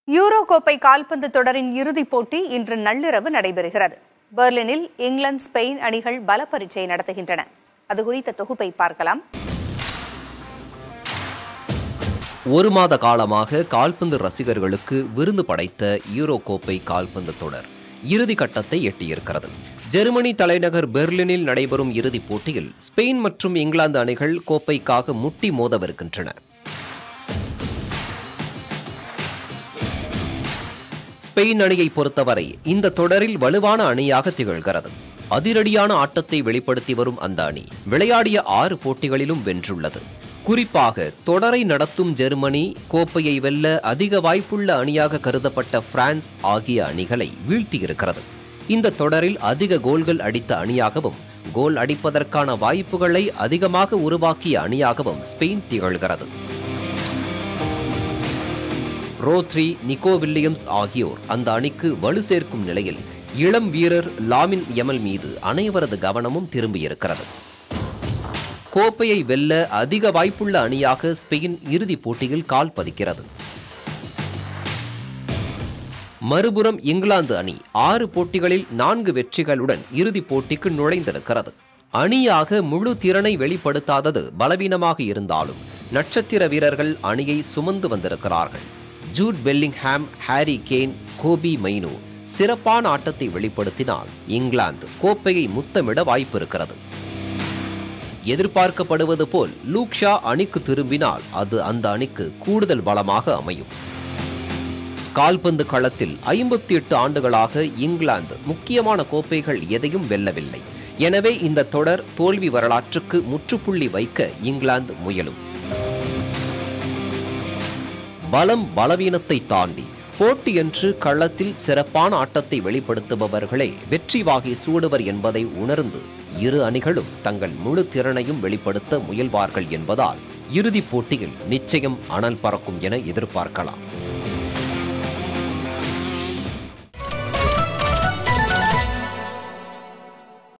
euro கோப்பை கால்பந்து தொடரின் இறுதிப் போட்டி இன்று நள்ளிரவு நடைபெறுகிறது பெர்லினில் இங்கிலாந்து ஸ்பெயின் அணிகள் பல பரீட்சை நடத்துகின்றன அது குறித்த தொகுப்பை பார்க்கலாம் ஒரு மாத காலமாக கால்பந்து ரசிகர்களுக்கு விருந்து படைத்த யூரோ கோப்பை கால்பந்து தொடர் இறுதி கட்டத்தை எட்டியிருக்கிறது ஜெர்மனி தலைநகர் பெர்லினில் நடைபெறும் இறுதிப் போட்டியில் ஸ்பெயின் மற்றும் இங்கிலாந்து அணிகள் கோப்பைக்காக முட்டி மோதவிருக்கின்றன ஸ்பெயின் அணியை பொறுத்தவரை இந்த தொடரில் வலுவான அணியாக திகழ்கிறது அதிரடியான ஆட்டத்தை வெளிப்படுத்தி வரும் அந்த அணி விளையாடிய ஆறு போட்டிகளிலும் வென்றுள்ளது குறிப்பாக தொடரை நடத்தும் ஜெர்மனி கோப்பையை வெல்ல அதிக வாய்ப்புள்ள அணியாக கருதப்பட்ட பிரான்ஸ் ஆகிய அணிகளை வீழ்த்தியிருக்கிறது இந்த தொடரில் அதிக கோல்கள் அடித்த அணியாகவும் கோல் அடிப்பதற்கான வாய்ப்புகளை அதிகமாக உருவாக்கிய அணியாகவும் ஸ்பெயின் திகழ்கிறது ரோத்ரி நிக்கோ வில்லியம்ஸ் ஆகியோர் அந்த அணிக்கு வலு சேர்க்கும் நிலையில் இளம் வீரர் லாமின் யமல் மீது அனைவரது கவனமும் திரும்பியிருக்கிறது கோப்பையை வெல்ல அதிக வாய்ப்புள்ள அணியாக ஸ்பெயின் இறுதிப் போட்டியில் கால் பதிக்கிறது மறுபுறம் இங்கிலாந்து அணி ஆறு போட்டிகளில் நான்கு வெற்றிகளுடன் இறுதிப் போட்டிக்கு நுழைந்திருக்கிறது அணியாக முழு திறனை வெளிப்படுத்தாதது பலவீனமாக இருந்தாலும் நட்சத்திர வீரர்கள் அணியை சுமந்து வந்திருக்கிறார்கள் Jude Bellingham Harry Kane Kobbie Mainoo சிறப்பான ஆட்டத்தை வெளிப்படுத்தினால் இங்கிலாந்து கோப்பையை முத்தமிட வாய்ப்பு இருக்கிறது எதிர்பார்க்கப்படுவது போல் லூக்ஷா அணிக்கு திரும்பினால் அது அந்த அணிக்கு கூடுதல் பலமாக அமையும் கால்பந்து களத்தில் ஐம்பத்தி எட்டு ஆண்டுகளாக இங்கிலாந்து முக்கியமான கோப்பைகள் எதையும் வெல்லவில்லை எனவே இந்த தொடர் தோல்வி வரலாற்றுக்கு முற்றுப்புள்ளி வைக்க இங்கிலாந்து முயலும் பலம் பலவீனத்தை தாண்டி போட்டி என்று களத்தில் சிறப்பான ஆட்டத்தை வெளிப்படுத்துபவர்களே வெற்றி வாகை சூடுவர் என்பதை உணர்ந்து இரு அணிகளும் தங்கள் முழு திறனையும் வெளிப்படுத்த முயல்வார்கள் என்பதால் இறுதிப் போட்டியில் நிச்சயம் அனல் பறக்கும் என எதிர்பார்க்கலாம்